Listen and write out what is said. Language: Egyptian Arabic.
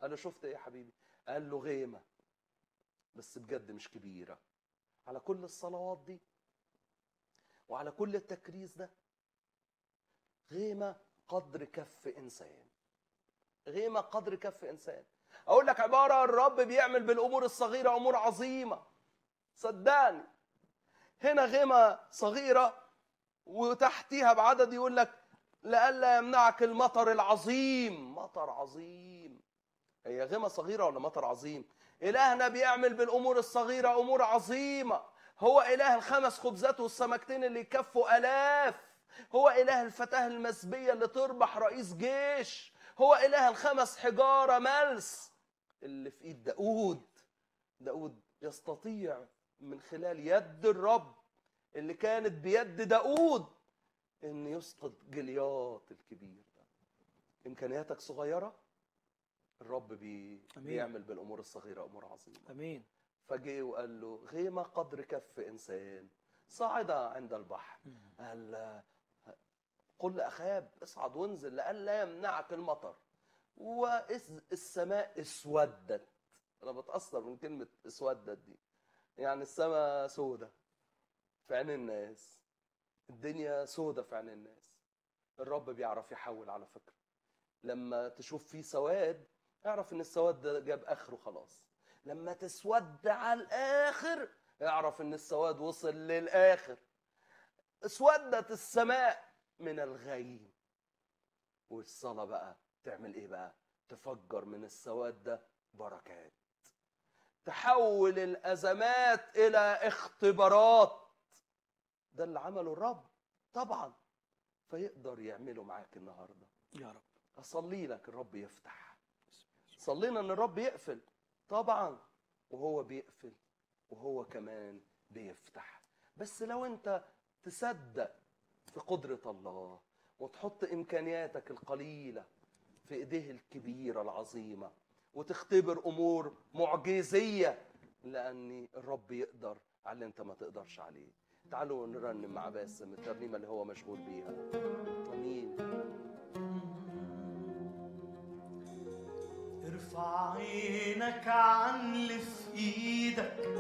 قال له شفت ايه يا حبيبي قال له غيمه بس بجد مش كبيره على كل الصلوات دي وعلى كل التكريس ده غيمه قدر كف انسان غيمه قدر كف انسان اقول لك عباره الرب بيعمل بالامور الصغيره امور عظيمه صدقني هنا غيمه صغيره وتحتيها بعدد يقول لك لئلا يمنعك المطر العظيم مطر عظيم هي غيمه صغيره ولا مطر عظيم الهنا بيعمل بالامور الصغيره امور عظيمه هو اله الخمس خبزات والسمكتين اللي يكفوا الاف هو اله الفتاه المسبيه اللي تربح رئيس جيش هو اله الخمس حجاره ملس اللي في ايد داود داود يستطيع من خلال يد الرب اللي كانت بيد داود ان يسقط جلياط الكبير ده امكانياتك صغيره الرب بي أمين. بيعمل بالامور الصغيره امور عظيمه امين فجه وقال له غيمه قدر كف انسان صعد عند البحر قال قل لاخاب اصعد وانزل لئلا يمنعك المطر والسماء اسودت انا بتاثر من كلمه اسودت دي يعني السماء سودة في عين الناس الدنيا سودة في عين الناس الرب بيعرف يحول على فكرة لما تشوف فيه سواد اعرف ان السواد ده جاب اخره خلاص لما تسود على الاخر اعرف ان السواد وصل للاخر اسودت السماء من الغيم والصلاة بقى تعمل ايه بقى تفجر من السواد ده بركات تحول الازمات الى اختبارات ده اللي عمله الرب طبعا فيقدر يعمله معاك النهارده يا رب اصلي لك الرب يفتح صلينا ان الرب يقفل طبعا وهو بيقفل وهو كمان بيفتح بس لو انت تصدق في قدرة الله وتحط امكانياتك القليلة في ايديه الكبيرة العظيمة وتختبر امور معجزية لان الرب يقدر على اللي انت ما تقدرش عليه تعالوا نرنم مع باسم الترنيمة اللي هو مشغول بيها امين ارفع عينك عن اللي في ايدك